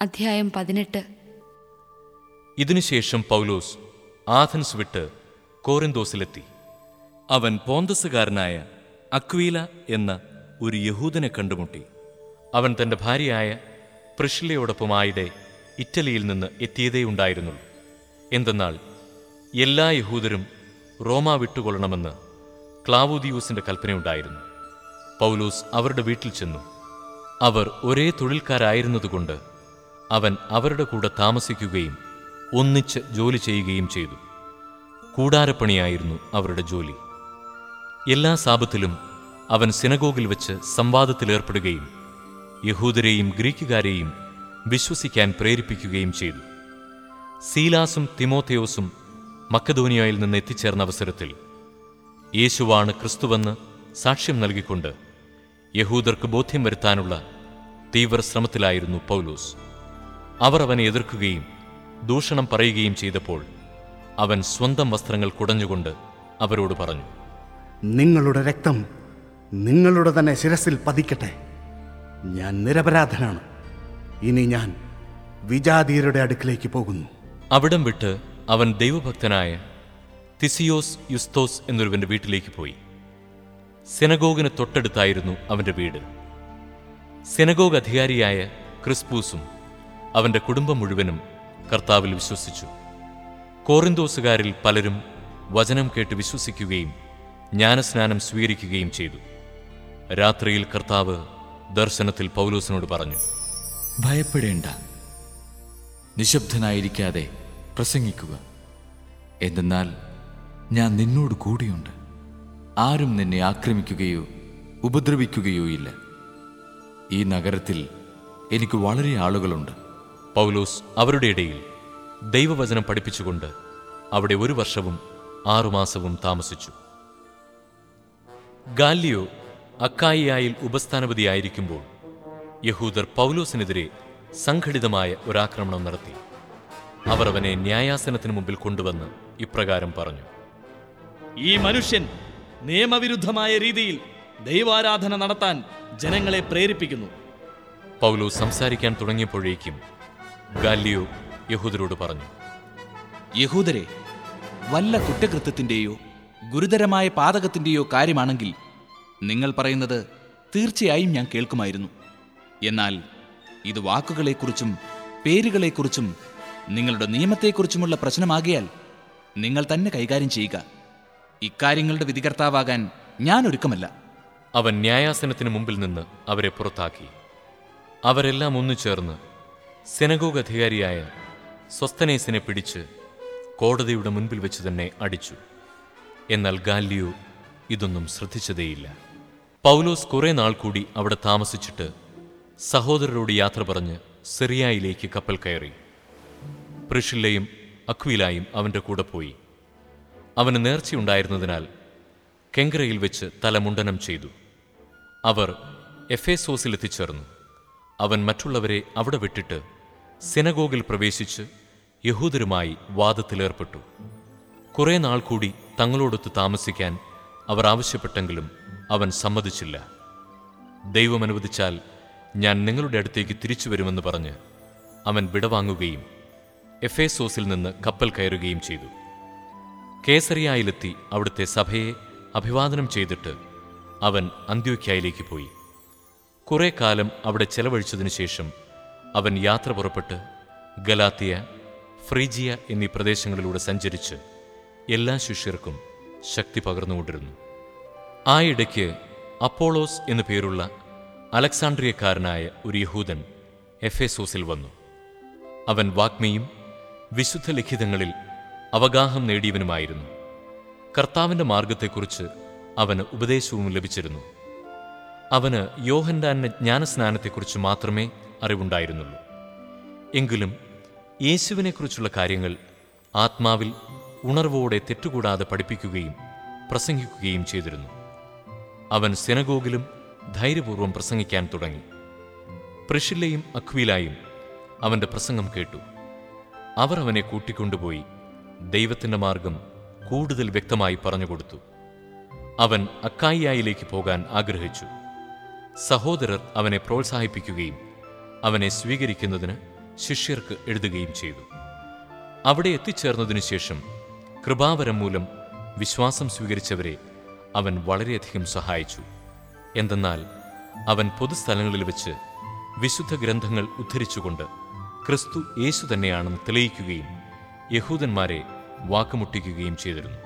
അധ്യായം പതിനെട്ട് ഇതിനുശേഷം പൗലോസ് ആഥൻസ് വിട്ട് കോറിന്തോസിലെത്തി അവൻ പോന്തസുകാരനായ അക്വീല എന്ന ഒരു യഹൂദനെ കണ്ടുമുട്ടി അവൻ തന്റെ ഭാര്യയായ പ്രിഷിലയോടൊപ്പമായിടെ ഇറ്റലിയിൽ നിന്ന് എത്തിയതേ ഉണ്ടായിരുന്നുള്ളൂ എന്തെന്നാൽ എല്ലാ യഹൂദരും റോമ വിട്ടുകൊള്ളണമെന്ന് ക്ലാവൂദിയൂസിന്റെ കൽപ്പനയുണ്ടായിരുന്നു പൗലോസ് അവരുടെ വീട്ടിൽ ചെന്നു അവർ ഒരേ തൊഴിൽക്കാരായിരുന്നതുകൊണ്ട് അവൻ അവരുടെ കൂടെ താമസിക്കുകയും ഒന്നിച്ച് ജോലി ചെയ്യുകയും ചെയ്തു കൂടാരപ്പണിയായിരുന്നു അവരുടെ ജോലി എല്ലാ സാപത്തിലും അവൻ സിനഗോഗിൽ വെച്ച് സംവാദത്തിലേർപ്പെടുകയും യഹൂദരെയും ഗ്രീക്കുകാരെയും വിശ്വസിക്കാൻ പ്രേരിപ്പിക്കുകയും ചെയ്തു സീലാസും തിമോത്തേയോസും മക്കധോനിയയിൽ നിന്ന് എത്തിച്ചേർന്ന അവസരത്തിൽ യേശുവാണ് ക്രിസ്തുവെന്ന് സാക്ഷ്യം നൽകിക്കൊണ്ട് യഹൂദർക്ക് ബോധ്യം വരുത്താനുള്ള തീവ്ര ശ്രമത്തിലായിരുന്നു പൗലോസ് അവർ അവനെ എതിർക്കുകയും ദൂഷണം പറയുകയും ചെയ്തപ്പോൾ അവൻ സ്വന്തം വസ്ത്രങ്ങൾ കുടഞ്ഞുകൊണ്ട് അവരോട് പറഞ്ഞു നിങ്ങളുടെ രക്തം നിങ്ങളുടെ തന്നെ ശിരസിൽ പതിക്കട്ടെ ഞാൻ നിരപരാധനാണ് ഇനി ഞാൻ വിജാതീയരുടെ അടുക്കിലേക്ക് പോകുന്നു അവിടം വിട്ട് അവൻ ദൈവഭക്തനായ തിസിയോസ് യുസ്തോസ് എന്നൊരുവന്റെ വീട്ടിലേക്ക് പോയി സെനഗോഗിന് തൊട്ടടുത്തായിരുന്നു അവന്റെ വീട് സെനഗോഗ് അധികാരിയായ ക്രിസ്പൂസും അവന്റെ കുടുംബം മുഴുവനും കർത്താവിൽ വിശ്വസിച്ചു കോറിന്തോസുകാരിൽ പലരും വചനം കേട്ട് വിശ്വസിക്കുകയും ജ്ഞാനസ്നാനം സ്വീകരിക്കുകയും ചെയ്തു രാത്രിയിൽ കർത്താവ് ദർശനത്തിൽ പൗലോസിനോട് പറഞ്ഞു ഭയപ്പെടേണ്ട നിശബ്ദനായിരിക്കാതെ പ്രസംഗിക്കുക എന്തെന്നാൽ ഞാൻ നിന്നോട് കൂടിയുണ്ട് ആരും നിന്നെ ആക്രമിക്കുകയോ ഉപദ്രവിക്കുകയോ ഇല്ല ഈ നഗരത്തിൽ എനിക്ക് വളരെ ആളുകളുണ്ട് പൗലോസ് അവരുടെ ഇടയിൽ ദൈവവചനം പഠിപ്പിച്ചുകൊണ്ട് അവിടെ ഒരു വർഷവും ആറുമാസവും താമസിച്ചു ഗാല്ലിയോ അക്കായിയായിൽ ഉപസ്ഥാനപതിയായിരിക്കുമ്പോൾ യഹൂദർ പൗലോസിനെതിരെ സംഘടിതമായ ഒരാക്രമണം നടത്തി അവർ അവനെ ന്യായാസനത്തിന് മുമ്പിൽ കൊണ്ടുവന്ന് ഇപ്രകാരം പറഞ്ഞു ഈ മനുഷ്യൻ നിയമവിരുദ്ധമായ രീതിയിൽ ദൈവാരാധന നടത്താൻ ജനങ്ങളെ പ്രേരിപ്പിക്കുന്നു പൗലോസ് സംസാരിക്കാൻ തുടങ്ങിയപ്പോഴേക്കും ഗാല്ലിയോ യഹൂദരോട് പറഞ്ഞു യഹൂദരെ വല്ല കുറ്റകൃത്യത്തിൻ്റെയോ ഗുരുതരമായ പാതകത്തിൻ്റെയോ കാര്യമാണെങ്കിൽ നിങ്ങൾ പറയുന്നത് തീർച്ചയായും ഞാൻ കേൾക്കുമായിരുന്നു എന്നാൽ ഇത് വാക്കുകളെക്കുറിച്ചും പേരുകളെക്കുറിച്ചും നിങ്ങളുടെ നിയമത്തെക്കുറിച്ചുമുള്ള പ്രശ്നമാകിയാൽ നിങ്ങൾ തന്നെ കൈകാര്യം ചെയ്യുക ഇക്കാര്യങ്ങളുടെ വിധികർത്താവാകാൻ ഞാൻ ഒരുക്കമല്ല അവൻ ന്യായാസനത്തിന് മുമ്പിൽ നിന്ന് അവരെ പുറത്താക്കി അവരെല്ലാം ഒന്നു ചേർന്ന് സെനഗോഗ് അധികാരിയായ സ്വസ്തനേസിനെ പിടിച്ച് കോടതിയുടെ മുൻപിൽ വെച്ച് തന്നെ അടിച്ചു എന്നാൽ ഗാല്ലിയോ ഇതൊന്നും ശ്രദ്ധിച്ചതേയില്ല പൗലോസ് കുറെ നാൾ കൂടി അവിടെ താമസിച്ചിട്ട് സഹോദരരോട് യാത്ര പറഞ്ഞ് സിറിയായിലേക്ക് കപ്പൽ കയറി പ്രിഷില്ലയും അക്വിലായും അവന്റെ കൂടെ പോയി അവന് നേർച്ചയുണ്ടായിരുന്നതിനാൽ കെങ്കരയിൽ വെച്ച് തലമുണ്ടനം ചെയ്തു അവർ എഫേസോസിൽ എത്തിച്ചേർന്നു അവൻ മറ്റുള്ളവരെ അവിടെ വിട്ടിട്ട് സിനഗോഗിൽ പ്രവേശിച്ച് യഹൂദരുമായി വാദത്തിലേർപ്പെട്ടു കുറെ നാൾ കൂടി തങ്ങളോടൊത്ത് താമസിക്കാൻ അവർ ആവശ്യപ്പെട്ടെങ്കിലും അവൻ സമ്മതിച്ചില്ല ദൈവം അനുവദിച്ചാൽ ഞാൻ നിങ്ങളുടെ അടുത്തേക്ക് തിരിച്ചു വരുമെന്ന് പറഞ്ഞ് അവൻ വിടവാങ്ങുകയും എഫേസോസിൽ നിന്ന് കപ്പൽ കയറുകയും ചെയ്തു കേസറിയായിലെത്തി അവിടുത്തെ സഭയെ അഭിവാദനം ചെയ്തിട്ട് അവൻ അന്ത്യോക്യായിലേക്ക് പോയി കുറെ കാലം അവിടെ ചെലവഴിച്ചതിനു ശേഷം അവൻ യാത്ര പുറപ്പെട്ട് ഗലാത്തിയ ഫ്രീജിയ എന്നീ പ്രദേശങ്ങളിലൂടെ സഞ്ചരിച്ച് എല്ലാ ശിഷ്യർക്കും ശക്തി പകർന്നുകൊണ്ടിരുന്നു ആ ഇടയ്ക്ക് അപ്പോളോസ് എന്നു പേരുള്ള അലക്സാണ്ട്രിയക്കാരനായ ഒരു യഹൂദൻ എഫേസോസിൽ വന്നു അവൻ വാഗ്മിയും വിശുദ്ധ ലിഖിതങ്ങളിൽ അവഗാഹം നേടിയവനുമായിരുന്നു കർത്താവിന്റെ മാർഗത്തെക്കുറിച്ച് അവന് ഉപദേശവും ലഭിച്ചിരുന്നു അവന് യോഹൻഡാന്റെ ജ്ഞാനസ്നാനത്തെക്കുറിച്ച് മാത്രമേ അറിവുണ്ടായിരുന്നുള്ളൂ എങ്കിലും യേശുവിനെക്കുറിച്ചുള്ള കാര്യങ്ങൾ ആത്മാവിൽ ഉണർവോടെ തെറ്റുകൂടാതെ പഠിപ്പിക്കുകയും പ്രസംഗിക്കുകയും ചെയ്തിരുന്നു അവൻ സിനഗോഗിലും ധൈര്യപൂർവ്വം പ്രസംഗിക്കാൻ തുടങ്ങി പ്രിഷില്ലയും അക്വീലായും അവന്റെ പ്രസംഗം കേട്ടു അവർ അവനെ കൂട്ടിക്കൊണ്ടുപോയി ദൈവത്തിന്റെ മാർഗം കൂടുതൽ വ്യക്തമായി പറഞ്ഞുകൊടുത്തു അവൻ അക്കായിയായിലേക്ക് പോകാൻ ആഗ്രഹിച്ചു സഹോദരർ അവനെ പ്രോത്സാഹിപ്പിക്കുകയും അവനെ സ്വീകരിക്കുന്നതിന് ശിഷ്യർക്ക് എഴുതുകയും ചെയ്തു അവിടെ എത്തിച്ചേർന്നതിനു ശേഷം കൃപാവരം മൂലം വിശ്വാസം സ്വീകരിച്ചവരെ അവൻ വളരെയധികം സഹായിച്ചു എന്തെന്നാൽ അവൻ പൊതുസ്ഥലങ്ങളിൽ വെച്ച് വിശുദ്ധ ഗ്രന്ഥങ്ങൾ ഉദ്ധരിച്ചുകൊണ്ട് ക്രിസ്തു യേശു തന്നെയാണെന്ന് തെളിയിക്കുകയും യഹൂദന്മാരെ വാക്കുമുട്ടിക്കുകയും ചെയ്തിരുന്നു